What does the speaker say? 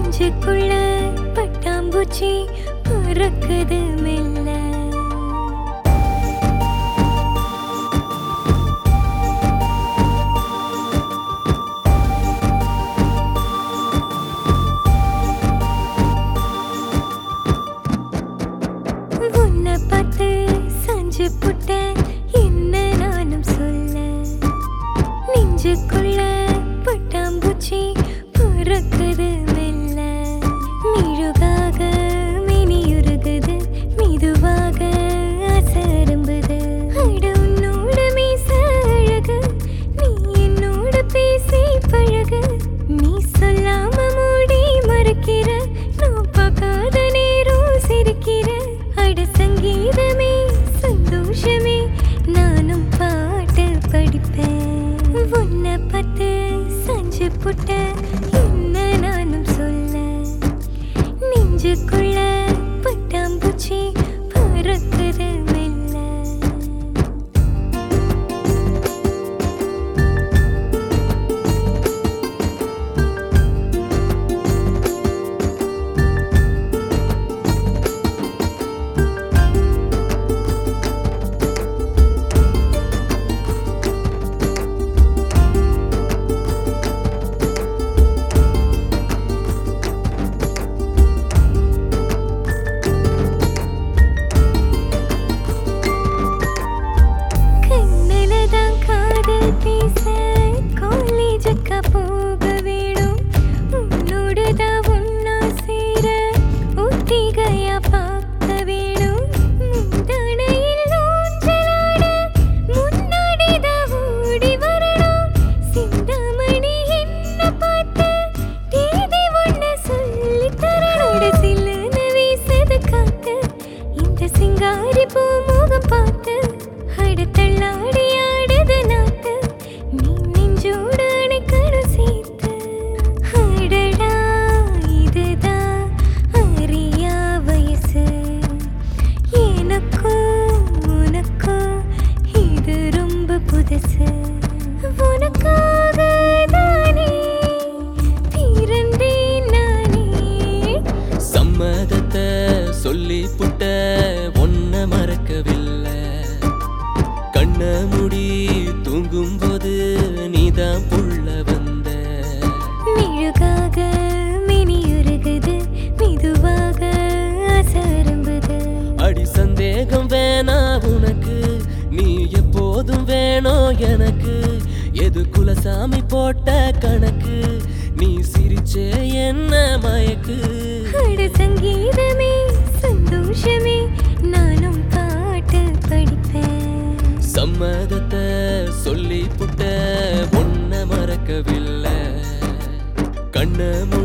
நெஞ்சுக்குள்ள பட்டாம்பூச்சி பறக்குது மெல்ல உன்னை பார்த்து சஞ்சு புட்ட என்ன நானும் சொல்ல நெஞ்சுக்குள்ள பட்டாம்பூச்சி பறக்குது மெல்ல மெழுகாக மினியுருகுது மெதுவாக அசரும்புது அட உன்னோட மீச அழகு நீ என்னோட பேசி பழகு நீ சொல்லாம மூடி மறக்கிற நான் பார்க்காத நேரம் சிரிக்கிற அட சங்கீதமே சந்தோஷமே நானும் பாட்டு படிப்பேன் உன்னை பார்த்து சஞ்சு புட்ட என்ன நானும் சொல்ல நெஞ்சுக்குள்ள பட்டாம்பூச்சி பறக்குது மெல்ல கண்ணுலதான் காதல் பேச காலேஜுக்கு போக வேணும் உன்னோடுதான் ஒன்னா சேர ஒத்திகையா பார்க்க வேணும் முந்தானையில் ஊஞ்சலாட முன்னாடிதான் ஓடி வரணும் சிந்தாமணி என்ன பார்த்து தேதி ஒண்ணு சொல்லித் தரணும் சில்லுன்னு வீசுது காத்து இந்த சிங்காரி பூ முகம் பார்த்து அடுத்தள்ளாடி ஆடுது நாத்து நீ நெஞ்சோடு அணைக்கணும் சேர்த்து அடடா இதுதான் அறியா வயசு எனக்கும் உனக்கும் இது ரொம்ப புதுசு உனக்காக தானே பிறந்தேன் நானே சம்மதத்தை சொல்லி புட்ட ஒன்ன மறக்கவில்லை கண்ண முடி தூங்கும் போது நீதான் புள்ள வந்த மெழுகாக மினியுருகுது மெதுவாக அசரும்புது அடி சந்தேகம் வேணா உனக்கு நீ எப்போதும் வேணும் எனக்கு எது குலசாமி போட்ட கணக்கு நீ சிரிச்சே என்ன மயக்கு அட சங்கீதமே சந்தோஷமே நானும் பாட்டு படிப்பேன் சம்மதத்தை சொல்லி புட்ட ஒன்ன மறக்கவில்லை கண்ண